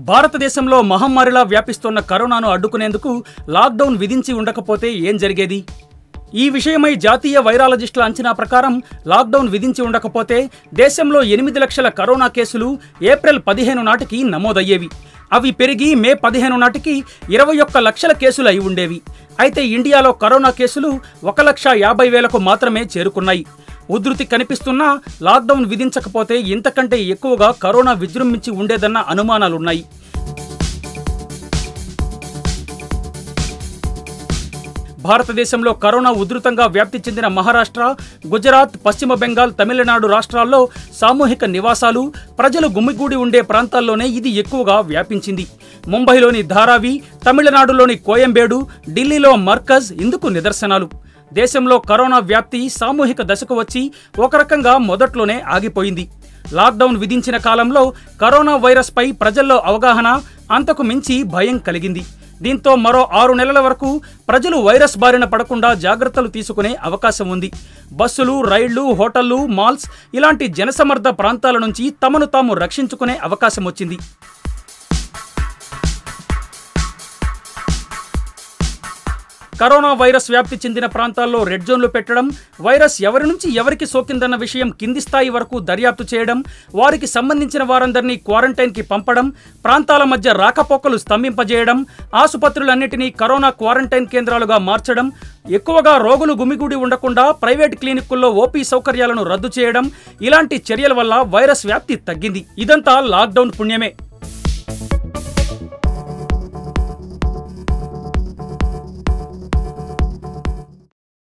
భారతదేశంలో మహమ్మారిలా వ్యాపిస్తున్న కరోనాను అడ్డుకునేందుకు లాక్డౌన్ విధించి ఉండకపోతే ఏం జరిగేది ఈ విషయమై జాతీయ వైరాలజిస్టుల అంచనా ప్రకారం లాక్డౌన్ విధించి ఉండకపోతే దేశంలో ఎనిమిది లక్షల కరోనా కేసులు ఏప్రిల్ పదిహేను నాటికి నమోదయ్యేవి అవి పెరిగి మే పదిహేను నాటికి ఇరవై ఒక్క లక్షల కేసులు అయి ఉండేవి అయితే ఇండియాలో కరోనా కేసులు ఒక లక్ష యాభై వేలకు మాత్రమే చేరుకున్నాయి ఉధృతి కనిపిస్తున్నా లాక్డౌన్ విధించకపోతే ఇంతకంటే ఎక్కువగా కరోనా విజృంభించి ఉండేదన్న అనుమానాలున్నాయి భారతదేశంలో కరోనా ఉధృతంగా వ్యాప్తి చెందిన మహారాష్ట్ర గుజరాత్ పశ్చిమ బెంగాల్ తమిళనాడు రాష్ట్రాల్లో సామూహిక నివాసాలు ప్రజలు గుమిగూడి ఉండే ప్రాంతాల్లోనే ఇది ఎక్కువగా వ్యాపించింది ముంబైలోని ధారావి తమిళనాడులోని కోయంబేడు ఢిల్లీలో మర్కజ్ ఇందుకు నిదర్శనాలు దేశంలో కరోనా వ్యాప్తి సామూహిక దశకు వచ్చి ఒక రకంగా మొదట్లోనే ఆగిపోయింది లాక్డౌన్ విధించిన కాలంలో కరోనా వైరస్పై ప్రజల్లో అవగాహన అంతకు మించి భయం కలిగింది దీంతో మరో ఆరు నెలల వరకు ప్రజలు వైరస్ బారిన పడకుండా జాగ్రత్తలు తీసుకునే అవకాశం ఉంది బస్సులు రైళ్లు హోటళ్లు మాల్స్ ఇలాంటి జనసమర్థ ప్రాంతాల నుంచి తమను తాము రక్షించుకునే అవకాశం వచ్చింది కరోనా వైరస్ వ్యాప్తి చెందిన ప్రాంతాల్లో రెడ్ జోన్లు పెట్టడం వైరస్ ఎవరి నుంచి ఎవరికి సోకిందన్న విషయం కింది స్థాయి వరకు దర్యాప్తు చేయడం వారికి సంబంధించిన వారందరినీ క్వారంటైన్కి పంపడం ప్రాంతాల మధ్య రాకపోకలు స్తంభింపజేయడం ఆసుపత్రులన్నిటినీ కరోనా క్వారంటైన్ కేంద్రాలుగా మార్చడం ఎక్కువగా రోగులు గుమిగూడి ఉండకుండా ప్రైవేట్ క్లినిక్కుల్లో ఓపీ సౌకర్యాలను రద్దు చేయడం ఇలాంటి చర్యల వల్ల వైరస్ వ్యాప్తి తగ్గింది ఇదంతా లాక్డౌన్ పుణ్యమే